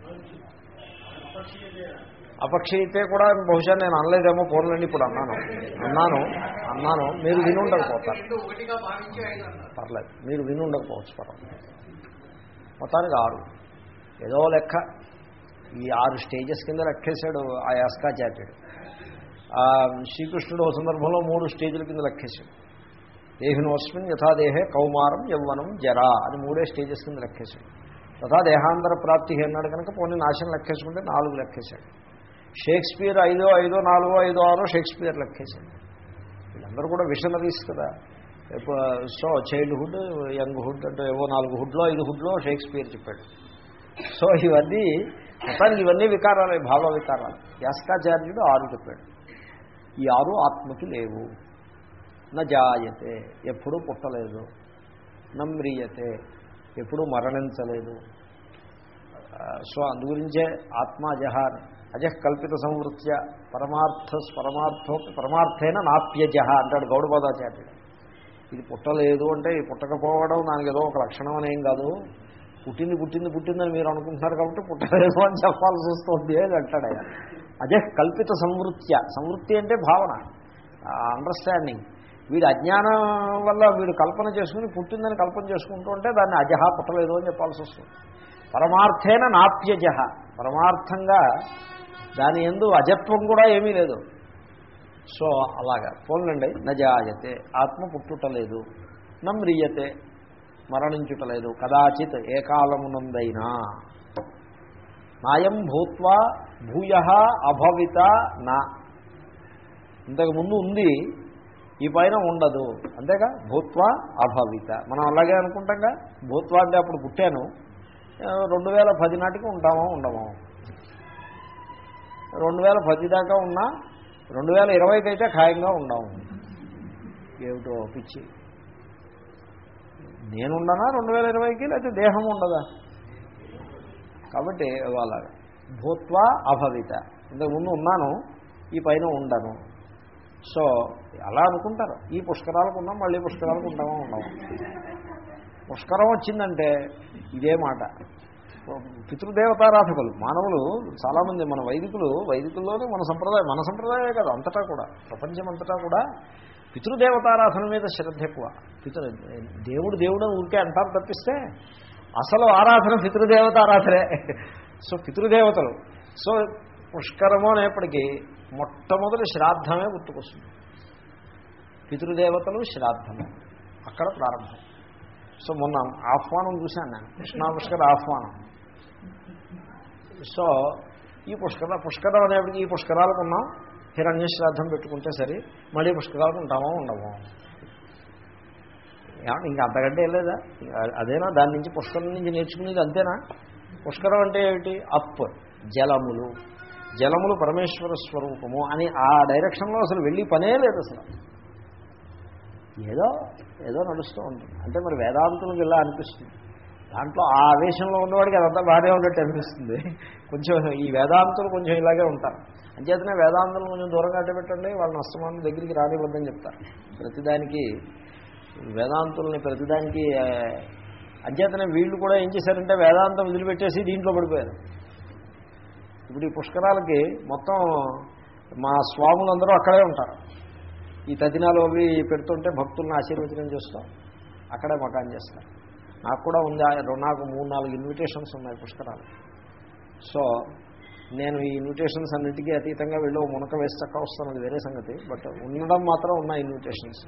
అపక్షీయతే కూడా బహుశా నేను అనలేదేమో పోన్లండి ఇప్పుడు అన్నాను అన్నాను అన్నాను మీరు విని ఉండకపోతారు పర్లేదు మీరు విని ఉండకపోవచ్చు పర్వాలేదు మొత్తానికి ఆరు ఏదో లెక్క ఈ ఆరు స్టేజెస్ కింద లెక్కేశాడు ఆ యాస్కాచార్యుడు శ్రీకృష్ణుడు ఒక సందర్భంలో మూడు స్టేజ్ల కింద లెక్కేశాడు దేహినోస్మిన్ యథాదేహే కౌమారం యవ్వనం జరా అని మూడే స్టేజెస్ కింద లెక్కేశాడు తథా దేహాంతర ప్రాప్తి అన్నాడు కనుక పోనీ నాశనం లెక్కేసుకుంటే నాలుగు లెక్కేశాడు షేక్స్పియర్ ఐదో ఐదో నాలుగో ఐదో ఆరో షేక్స్పియర్ లెక్కేశాడు వీళ్ళందరూ కూడా విషనరీస్ కదా సో చైల్డ్హుడ్ యంగ్ హుడ్ అంటే ఏవో నాలుగు హుడ్లో ఐదు హుడ్లో షేక్స్పియర్ చెప్పాడు సో ఇవన్నీ మొత్తానికి ఇవన్నీ వికారాలే భావ వికారాలు యాస్కాచార్యుడు ఆరు చెప్పాడు ఈ ఆరు ఆత్మకి లేవు జాయతే ఎప్పుడూ పుట్టలేదు నమ్రియతే ఎప్పుడూ మరణించలేదు సో అందుగురించే ఆత్మాజహ అజహ్ కల్పిత సంవృత్య పరమార్థ పరమార్థో పరమార్థేన నాప్యజహ అంటాడు గౌడబాదాచార్యుడు ఇది పుట్టలేదు అంటే ఈ పుట్టకపోవడం దానికి ఏదో ఒక లక్షణం అనేం కాదు పుట్టింది పుట్టింది పుట్టిందని మీరు అనుకుంటున్నారు కాబట్టి పుట్టలేదు అని చెప్పాల్సి వస్తుంది అని అంటాడు ఆయన అదే కల్పిత సంవృత్య సంవృత్తి అంటే భావన అండర్స్టాండింగ్ వీడు అజ్ఞానం వల్ల వీడు కల్పన చేసుకుని పుట్టిందని కల్పన చేసుకుంటూ ఉంటే దాన్ని అజహ పుట్టలేదు అని చెప్పాల్సి వస్తుంది పరమార్థేన నాప్యజహ పరమార్థంగా దాని ఎందు అజత్వం కూడా ఏమీ లేదు సో అలాగా పోలండి నజాయతే ఆత్మ పుట్టుటలేదు నమ్రియతే మరణించుటలేదు కదాచిత్ ఏ కాలమునందైనా నాయం భూత్వా భూయ అభవిత నా ఇంతకుముందు ఉంది ఈ పైన ఉండదు అంతేగా భూత్వ అభవిత మనం అలాగే అనుకుంటాంగా భూత్వ అంటే అప్పుడు పుట్టాను రెండు వేల పది నాటికి ఉంటామో ఉండమో రెండు వేల పది దాకా ఉన్నా రెండు వేల ఇరవైకి అయితే ఖాయంగా ఉండము ఏమిటో పిచ్చి నేనుండనా రెండు వేల ఇరవైకి లేకపోతే దేహం ఉండదా కాబట్టి అలాగా భూత్వ అభవిత ఇంతకుముందు ఉన్నాను ఈ పైన ఉండను సో అలా అనుకుంటారు ఈ పుష్కరాలకు ఉన్నాం మళ్ళీ పుష్కరాలకు ఉంటామో ఉండము పుష్కరం వచ్చిందంటే ఇదే మాట పితృదేవతారాధకులు మానవులు చాలామంది మన వైదికులు వైదికుల్లోనే మన సంప్రదాయం మన సంప్రదాయమే కాదు అంతటా కూడా ప్రపంచం అంతటా కూడా పితృదేవతారాధన మీద శ్రద్ధ ఎక్కువ పితృ దేవుడు దేవుడు ఊరికే అంటారు తప్పిస్తే అసలు ఆరాధన పితృదేవతారాధనే సో పితృదేవతలు సో పుష్కరము అనేప్పటికీ మొట్టమొదటి శ్రాద్ధమే గుర్తుకొస్తుంది పితృదేవతలు శ్రాద్ధము అక్కడ ప్రారంభం సో మొన్న ఆహ్వానం చూశాను నేను కృష్ణా పుష్కర ఆహ్వానం సో ఈ పుష్కర పుష్కరం అనేప్పటికీ ఈ పుష్కరాలకు ఉన్నాం హిరణ్య శ్రాద్ధం పెట్టుకుంటే సరే మళ్ళీ పుష్కరాలకు ఉంటామో ఉండమో ఇంకా అంతకంటే లేదా అదేనా దాని నుంచి పుష్కరం నుంచి నేర్చుకునేది అంతేనా పుష్కరం అంటే ఏమిటి అప్ జలములు జలములు పరమేశ్వర స్వరూపము అని ఆ డైరెక్షన్లో అసలు వెళ్ళి పనే లేదు అసలు ఏదో ఏదో నడుస్తూ ఉంటుంది అంటే మరి వేదాంతులకు ఇలా అనిపిస్తుంది దాంట్లో ఆ ఆవేశంలో ఉన్నవాడికి అదంతా బాగానే ఉన్నట్టు అనిపిస్తుంది కొంచెం ఈ వేదాంతులు కొంచెం ఇలాగే ఉంటారు అంచేతనే వేదాంతులు కొంచెం దూరంగా అడ్డబెట్టండి వాళ్ళని అస్తమానం దగ్గరికి రానివ్వద్దని చెప్తారు ప్రతిదానికి వేదాంతుల్ని ప్రతిదానికి అంచేతనే వీళ్ళు కూడా ఏం చేశారంటే వేదాంతం వదిలిపెట్టేసి దీంట్లో పడిపోయారు ఇప్పుడు ఈ పుష్కరాలకి మొత్తం మా స్వాములందరూ అక్కడే ఉంటారు ఈ తదినాలు అవి పెడుతుంటే భక్తులను ఆశీర్వచనం చేస్తాం అక్కడే మకాన్ చేస్తారు నాకు కూడా ఉంది నాకు మూడు నాలుగు ఇన్విటేషన్స్ ఉన్నాయి పుష్కరాలు సో నేను ఈ ఇన్విటేషన్స్ అన్నిటికీ అతీతంగా వెళ్ళి ఓ మునక వేసి చక్క వస్తాను అది వేరే సంగతి బట్ ఉండడం మాత్రం ఉన్నాయి ఇన్విటేషన్స్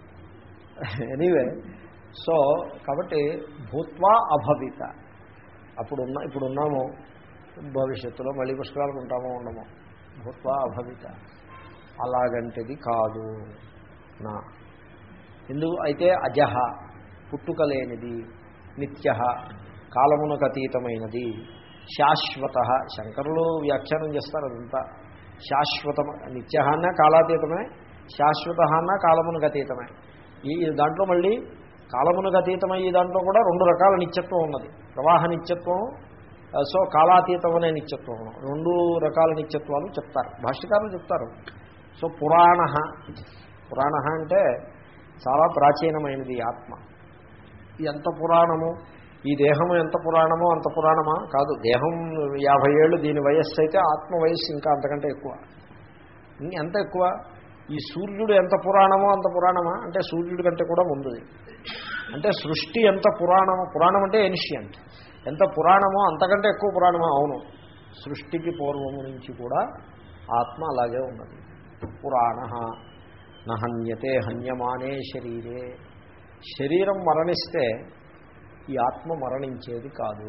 ఎనీవే సో కాబట్టి భూత్వా అభవిత అప్పుడు ఉన్న ఇప్పుడు ఉన్నాము భవిష్యత్తులో మళ్ళీ పుష్కరాలకు ఉంటామో ఉండమో భూత్వా అభవిత అలాగంటిది కాదు నా ఎందుకు అయితే అజహ పుట్టుక లేనిది నిత్య కాలమునకు అతీతమైనది శాశ్వత శంకరులు వ్యాఖ్యానం చేస్తారు అదంతా శాశ్వత నిత్య అన్న కాలాతీతమే శాశ్వత అన్న కాలమునకు అతీతమే ఈ ఈ దాంట్లో మళ్ళీ కాలమునకు అతీతమై ఈ దాంట్లో కూడా రెండు రకాల నిత్యత్వం ఉన్నది ప్రవాహ నిత్యత్వం ఆ, సో కాలాతీతం అనే నిత్యత్వం రెండు రకాల నిత్యత్వాలు చెప్తారు భాష్యకారులు చెప్తారు సో పురాణ పురాణ అంటే చాలా ప్రాచీనమైనది ఈ ఆత్మ ఎంత పురాణము ఈ దేహము ఎంత పురాణమో అంత పురాణమా కాదు దేహం యాభై ఏళ్ళు దీని వయస్సు అయితే ఆత్మ వయస్సు ఇంకా అంతకంటే ఎక్కువ ఇం- ఎంత ఎక్కువ ఈ సూర్యుడు ఎంత పురాణమో అంత పురాణమా అంటే సూర్యుడి కంటే కూడా ముందుది అంటే సృష్టి ఎంత పురాణమో పురాణం అంటే ఎనిషియంట్ ఎంత పురాణమో అంతకంటే ఎక్కువ పురాణమో అవును సృష్టికి పూర్వము నుంచి కూడా ఆత్మ అలాగే ఉన్నది పురాణ నహన్యతే హన్యమానే శరీరే శరీరం మరణిస్తే ఈ ఆత్మ మరణించేది కాదు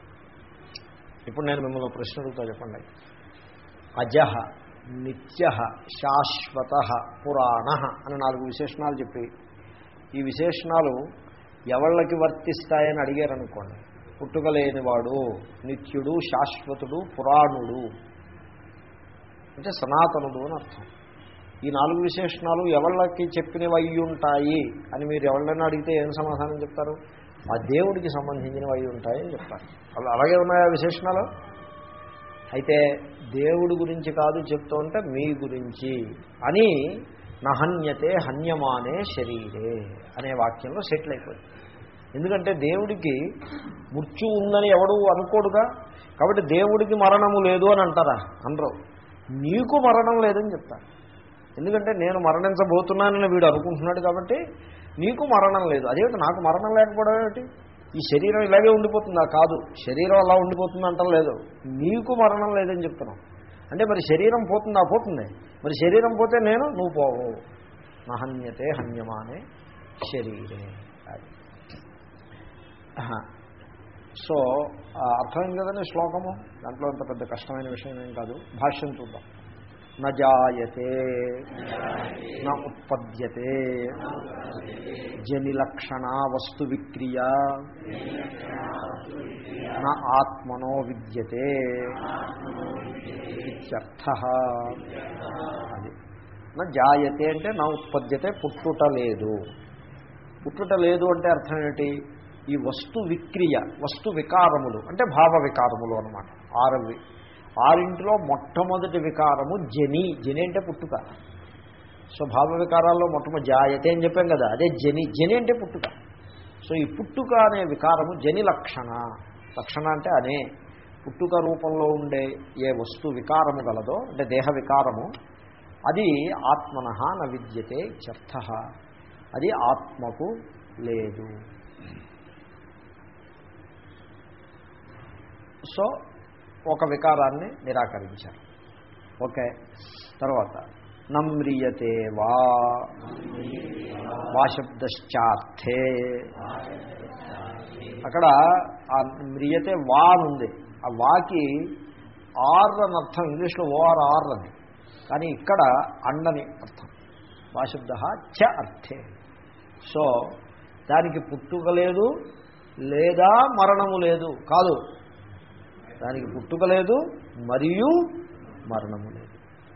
ఇప్పుడు నేను మిమ్మల్ని ప్రశ్న అడుగుతా చెప్పండి అజహ నిత్య శాశ్వత పురాణ అని నాలుగు విశేషణాలు చెప్పి ఈ విశేషణాలు ఎవళ్ళకి వర్తిస్తాయని అడిగారనుకోండి పుట్టుక లేనివాడు నిత్యుడు శాశ్వతుడు పురాణుడు అంటే సనాతనుడు అని అర్థం ఈ నాలుగు విశేషణాలు ఎవళ్ళకి చెప్పినవి అయి ఉంటాయి అని మీరు ఎవరినైనా అడిగితే ఏం సమాధానం చెప్తారు ఆ దేవుడికి సంబంధించినవి అయి ఉంటాయని చెప్తారు అలా అలాగే ఉన్నాయా విశేషణాలు అయితే దేవుడి గురించి కాదు చెప్తూ ఉంటే మీ గురించి అని నహన్యతే హన్యమానే శరీరే అనే వాక్యంలో సెటిల్ అయిపోయింది ఎందుకంటే దేవుడికి మృత్యు ఉందని ఎవడు అనుకోడుగా కాబట్టి దేవుడికి మరణము లేదు అని అంటారా అనరు నీకు మరణం లేదని చెప్తారు ఎందుకంటే నేను మరణించబోతున్నానని వీడు అనుకుంటున్నాడు కాబట్టి నీకు మరణం లేదు అదేమిటి నాకు మరణం లేకపోవడం ఏమిటి ఈ శరీరం ఇలాగే ఉండిపోతుందా కాదు శరీరం అలా ఉండిపోతుంది అంటాం లేదు నీకు మరణం లేదని చెప్తున్నాం అంటే మరి శరీరం పోతుందా పోతుంది మరి శరీరం పోతే నేను నువ్వు పోవు నహన్యతే హన్యమానే శరీరే అది ఆహా. సో ఆ, అర్థమైంది కదండి శ్లోకము దాంట్లో అంత పెద్ద కష్టమైన విషయం ఏం కాదు భాష్యం చూద్దాం నజాయతే న ఉత్పద్యతే జనిలక్షణ వస్తు విక్రియ నా ఆత్మనో విద్యతే ఇత్యర్థ అది నా జాయతే అంటే నా ఉత్పద్యతే పుట్టుట లేదు పుట్టుట లేదు అంటే అర్థం ఏంటి ఈ వస్తు విక్రియ వస్తు వికారములు అంటే భావ వికారములు అనమాట ఆరవి ఆరింటిలో మొట్టమొదటి వికారము జని జని అంటే పుట్టుక సో భావ వికారాల్లో మొట్టమొదటి జాయతే అని చెప్పాం కదా అదే జని జని అంటే పుట్టుక సో ఈ పుట్టుక అనే వికారము జని లక్షణ లక్షణ అంటే అనే పుట్టుక రూపంలో ఉండే ఏ వస్తు వికారము గలదో అంటే దేహ వికారము అది ఆత్మన న విద్యతే చర్థ అది ఆత్మకు లేదు సో ఒక వికారాన్ని నిరాకరించారు ఓకే తర్వాత నమ్రియతే వా వాశబ్దశ్చార్థే అక్కడ ఆ మ్రియతే వా అని ఉంది ఆ వాకి ఆర్ అని అర్థం ఇంగ్లీష్లో ఓఆర్ ఆర్ అని కానీ ఇక్కడ అండని అర్థం వాశబ్ద చ అర్థే సో దానికి పుట్టుక లేదు లేదా మరణము లేదు కాదు దానికి పుట్టుక లేదు మరియు మరణము లేదు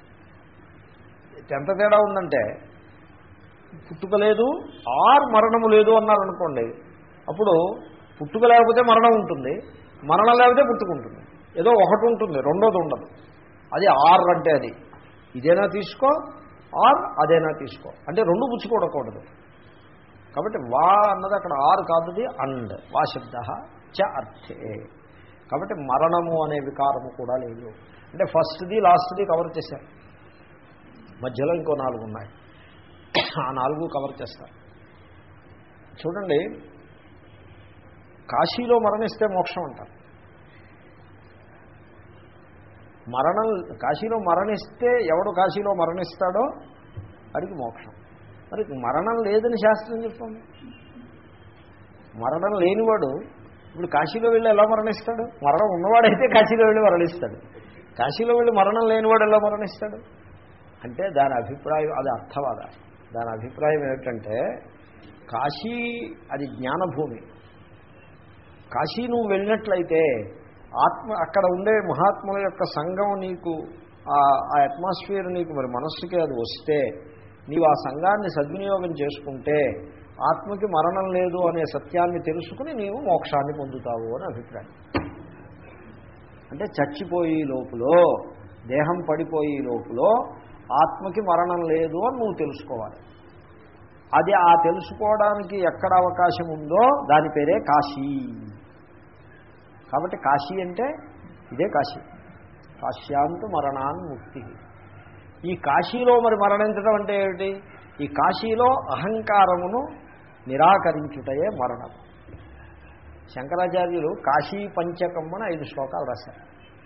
ఎంత తేడా ఉందంటే పుట్టుక లేదు ఆర్ మరణము లేదు అన్నారనుకోండి అప్పుడు పుట్టుక లేకపోతే మరణం ఉంటుంది మరణం లేకపోతే పుట్టుక ఉంటుంది ఏదో ఒకటి ఉంటుంది రెండోది ఉండదు అది ఆర్ అంటే అది ఇదేనా తీసుకో ఆర్ అదేనా తీసుకో అంటే రెండు పుచ్చుకోడకూడదు కాబట్టి వా అన్నది అక్కడ ఆరు కాదుది అండ్ వా శబ్ద చ అర్థే కాబట్టి మరణము అనే వికారము కూడా లేదు అంటే ఫస్ట్ది లాస్ట్ది కవర్ చేశారు మధ్యలో ఇంకో నాలుగు ఉన్నాయి ఆ నాలుగు కవర్ చేస్తారు చూడండి కాశీలో మరణిస్తే మోక్షం అంటారు మరణం కాశీలో మరణిస్తే ఎవడు కాశీలో మరణిస్తాడో వాడికి మోక్షం మరి మరణం లేదని శాస్త్రం చెప్తుంది మరణం లేనివాడు ఇప్పుడు కాశీలో వెళ్ళి ఎలా మరణిస్తాడు మరణం ఉన్నవాడైతే కాశీలో వెళ్ళి మరణిస్తాడు కాశీలో వెళ్ళి మరణం లేనివాడు ఎలా మరణిస్తాడు అంటే దాని అభిప్రాయం అది అర్థవాద దాని అభిప్రాయం ఏమిటంటే కాశీ అది జ్ఞానభూమి కాశీ నువ్వు వెళ్ళినట్లయితే ఆత్మ అక్కడ ఉండే మహాత్ముల యొక్క సంఘం నీకు ఆ అట్మాస్ఫియర్ నీకు మరి మనస్సుకి అది వస్తే నీవు ఆ సంఘాన్ని సద్వినియోగం చేసుకుంటే ఆత్మకి మరణం లేదు అనే సత్యాన్ని తెలుసుకుని నీవు మోక్షాన్ని పొందుతావు అని అభిప్రాయం అంటే చచ్చిపోయి లోపల దేహం పడిపోయి లోపల ఆత్మకి మరణం లేదు అని నువ్వు తెలుసుకోవాలి అది ఆ తెలుసుకోవడానికి ఎక్కడ అవకాశం ఉందో దాని పేరే కాశీ కాబట్టి కాశీ అంటే ఇదే కాశీ కాశ్యాంతు మరణాన్ ముక్తి ఈ కాశీలో మరి మరణించడం అంటే ఏమిటి ఈ కాశీలో అహంకారమును నిరాకరించుటయే మరణం శంకరాచార్యులు కాశీ పంచకం అని ఐదు శ్లోకాలు రాశారు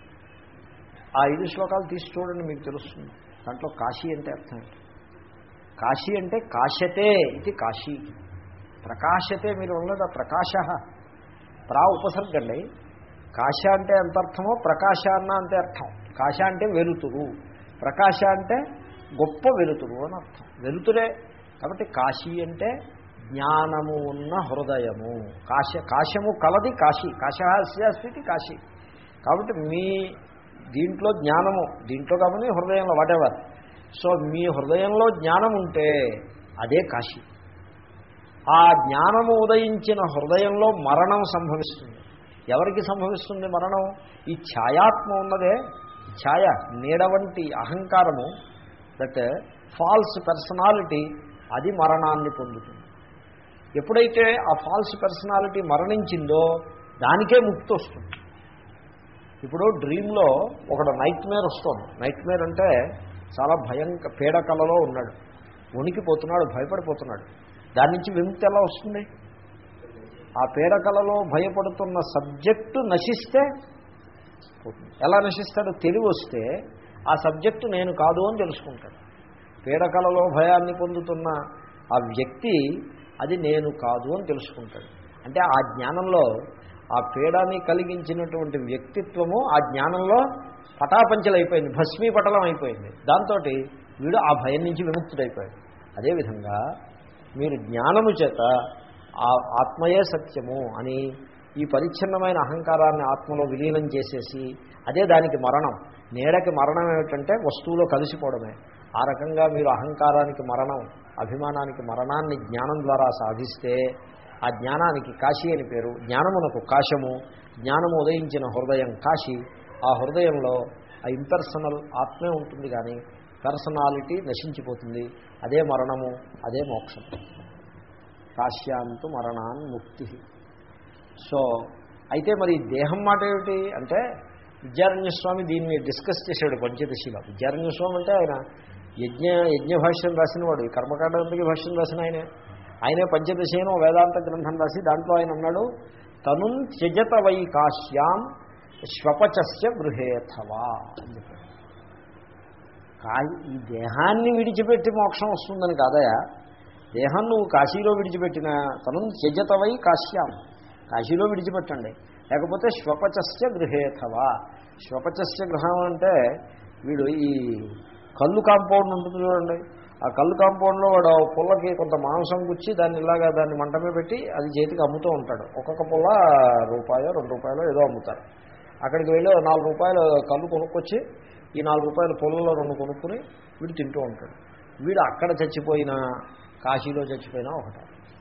ఆ ఐదు శ్లోకాలు తీసి చూడండి మీకు తెలుస్తుంది దాంట్లో కాశీ అంటే అర్థం ఏంటి కాశీ అంటే కాశతే ఇది కాశీ ప్రకాశతే మీరు ఉన్నదా ప్రకాశ ప్రా ఉపసర్గండి కాశ అంటే ఎంత అర్థమో ప్రకాశ అన్న అంతే అర్థం కాశ అంటే వెలుతురు ప్రకాశ అంటే గొప్ప వెలుతురు అని అర్థం వెలుతురే కాబట్టి కాశీ అంటే జ్ఞానము ఉన్న హృదయము కాశ కాశము కలది కాశీ కాశహాస్యాస్తి కాశీ కాబట్టి మీ దీంట్లో జ్ఞానము దీంట్లో కాబట్టి హృదయంలో వాటెవర్ సో మీ హృదయంలో జ్ఞానం ఉంటే అదే కాశీ ఆ జ్ఞానము ఉదయించిన హృదయంలో మరణం సంభవిస్తుంది ఎవరికి సంభవిస్తుంది మరణం ఈ ఛాయాత్మ ఉన్నదే ఛాయ నీడ వంటి అహంకారము దట్ ఫాల్స్ పర్సనాలిటీ అది మరణాన్ని పొందుతుంది ఎప్పుడైతే ఆ ఫాల్స్ పర్సనాలిటీ మరణించిందో దానికే ముక్తి వస్తుంది ఇప్పుడు డ్రీమ్లో ఒకడు నైట్ మేర్ వస్తుంది నైట్ మేర్ అంటే చాలా భయంక పీడకలలో ఉన్నాడు వణికిపోతున్నాడు భయపడిపోతున్నాడు దాని నుంచి విముక్తి ఎలా వస్తుంది ఆ పీడకలలో భయపడుతున్న సబ్జెక్టు నశిస్తే ఎలా నశిస్తాడు తెలివి వస్తే ఆ సబ్జెక్టు నేను కాదు అని తెలుసుకుంటాడు పీడకలలో భయాన్ని పొందుతున్న ఆ వ్యక్తి అది నేను కాదు అని తెలుసుకుంటాడు అంటే ఆ జ్ఞానంలో ఆ పీడాన్ని కలిగించినటువంటి వ్యక్తిత్వము ఆ జ్ఞానంలో పటాపంచలైపోయింది భస్మీపటలం అయిపోయింది దాంతో వీడు ఆ భయం నుంచి విముక్తుడైపోయాడు అదేవిధంగా మీరు జ్ఞానము చేత ఆ ఆత్మయే సత్యము అని ఈ పరిచ్ఛిన్నమైన అహంకారాన్ని ఆత్మలో విలీనం చేసేసి అదే దానికి మరణం నీడకి మరణం ఏమిటంటే వస్తువులో కలిసిపోవడమే ఆ రకంగా మీరు అహంకారానికి మరణం అభిమానానికి మరణాన్ని జ్ఞానం ద్వారా సాధిస్తే ఆ జ్ఞానానికి కాశీ అని పేరు జ్ఞానమునకు కాశము జ్ఞానము ఉదయించిన హృదయం కాశీ ఆ హృదయంలో ఆ ఇంపర్సనల్ ఆత్మే ఉంటుంది కానీ పర్సనాలిటీ నశించిపోతుంది అదే మరణము అదే మోక్షం కాశ్యాంతు మరణాన్ ముక్తి సో అయితే మరి దేహం మాట ఏమిటి అంటే విద్యారణ్యస్వామి దీన్ని డిస్కస్ చేశాడు పంచదశిలో విద్యారణ్యస్వామి అంటే ఆయన యజ్ఞ యజ్ఞ భాష్యం రాసినవాడు ఈ కర్మకాండకి భాష్యం రాసిన ఆయనే ఆయనే పంచదశేనో వేదాంత గ్రంథం రాసి దాంట్లో ఆయన అన్నాడు తను త్యజత వై కాశ్యాం శ్వపచస్య గృహేథవా అని చెప్పాడు కా ఈ దేహాన్ని విడిచిపెట్టి మోక్షం వస్తుందని కాదయా దేహం నువ్వు కాశీలో విడిచిపెట్టిన తను త్యజతవై కాశ్యాం కాశీలో విడిచిపెట్టండి లేకపోతే శ్వపచస్య గృహేథవా శ్వపచస్య గృహం అంటే వీడు ఈ కళ్ళు కాంపౌండ్ ఉంటుంది చూడండి ఆ కళ్ళు కాంపౌండ్లో వాడు ఆ పుల్లకి కొంత మాంసం గుచ్చి దాన్ని ఇలాగా దాన్ని మంటమే పెట్టి అది చేతికి అమ్ముతూ ఉంటాడు ఒక్కొక్క పుల్ల రూపాయలు రెండు రూపాయలు ఏదో అమ్ముతారు అక్కడికి వెళ్ళి నాలుగు రూపాయలు కళ్ళు కొనుక్కొచ్చి ఈ నాలుగు రూపాయల పుల్లలో రెండు కొనుక్కుని వీడు తింటూ ఉంటాడు వీడు అక్కడ చచ్చిపోయినా కాశీలో చచ్చిపోయినా ఒకటే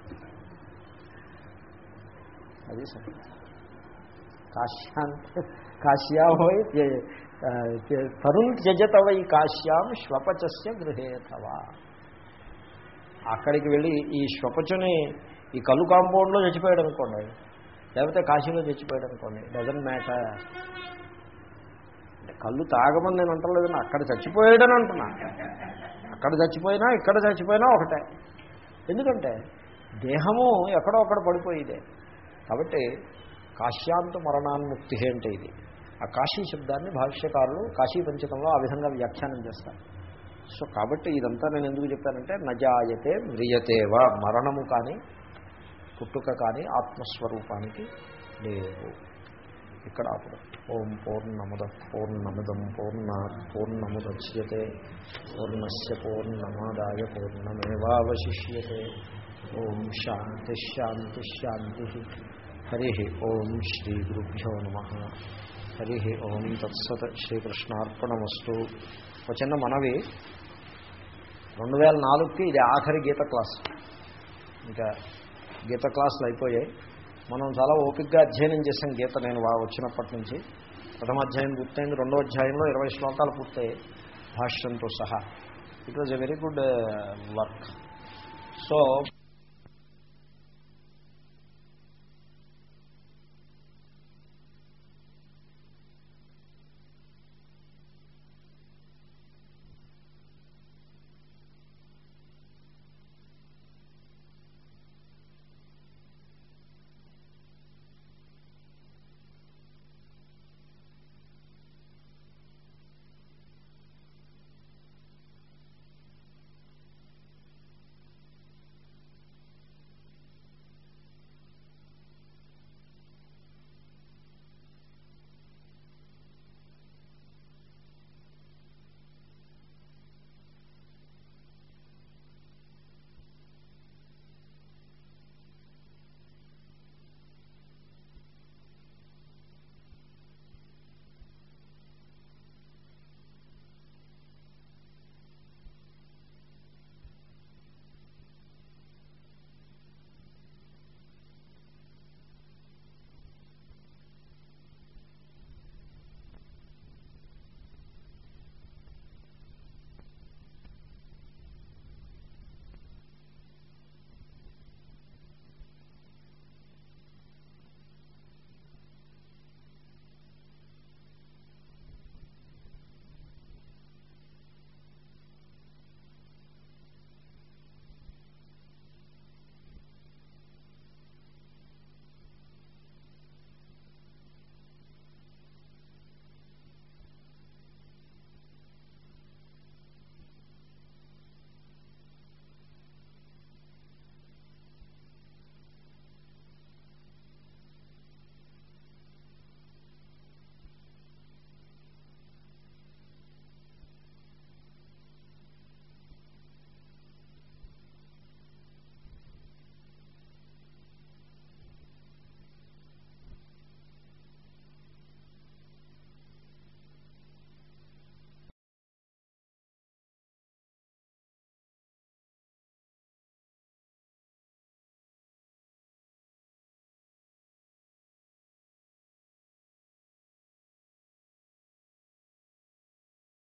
అది సరే కాశ్యాంత కాశ్యా వై తరుణ్ త్యజత వై కాశ్యాం శ్వపచస్య గృహేతవా అక్కడికి వెళ్ళి ఈ శ్వపచుని ఈ కళ్ళు కాంపౌండ్లో చచ్చిపోయాడు అనుకోండి లేకపోతే కాశీలో చచ్చిపోయాడు అనుకోండి డజన్ మ్యాటర్ అంటే కళ్ళు తాగమని నేను అంటలేదని అక్కడ చచ్చిపోయాడని అంటున్నా అక్కడ చచ్చిపోయినా ఇక్కడ చచ్చిపోయినా ఒకటే ఎందుకంటే దేహము ఎక్కడో అక్కడ పడిపోయేదే కాబట్టి కాశ్యాంత మరణాన్ముక్తి అంటే ఇది ఆ కాశీ శబ్దాన్ని భాష్యకారులు కాశీ పంచకంలో ఆ విధంగా వ్యాఖ్యానం చేస్తారు సో కాబట్టి ఇదంతా నేను ఎందుకు చెప్పానంటే నజాయతే మ్రియతేవా మరణము కానీ పుట్టుక కానీ ఆత్మస్వరూపానికి లేవు ఇక్కడ అప్పుడు ఓం పూర్ణముద పూర్ణముదం పూర్ణ పూర్ణముద్యతే పూర్ణస్ పూర్ణమాదాయ పూర్ణమేవాశిష్యతే ఓం శాంతి శాంతి శాంతి హరి ఓం శ్రీ గురుభ్యో నమ హరి ఓం తత్సత్ శ్రీకృష్ణార్పణమస్తు ఒక చిన్న మనవి రెండు వేల నాలుగుకి ఇది ఆఖరి గీత క్లాస్ ఇంకా గీత క్లాసులు అయిపోయాయి మనం చాలా ఓపిక్గా అధ్యయనం చేసాం గీత నేను వా- వచ్చినప్పటి నుంచి ప్రథమ అధ్యాయం పూర్తయింది రెండో అధ్యాయంలో ఇరవై శ్లోకాలు పూర్తయ్యాయి భాష్యంతో సహా it was a very good work so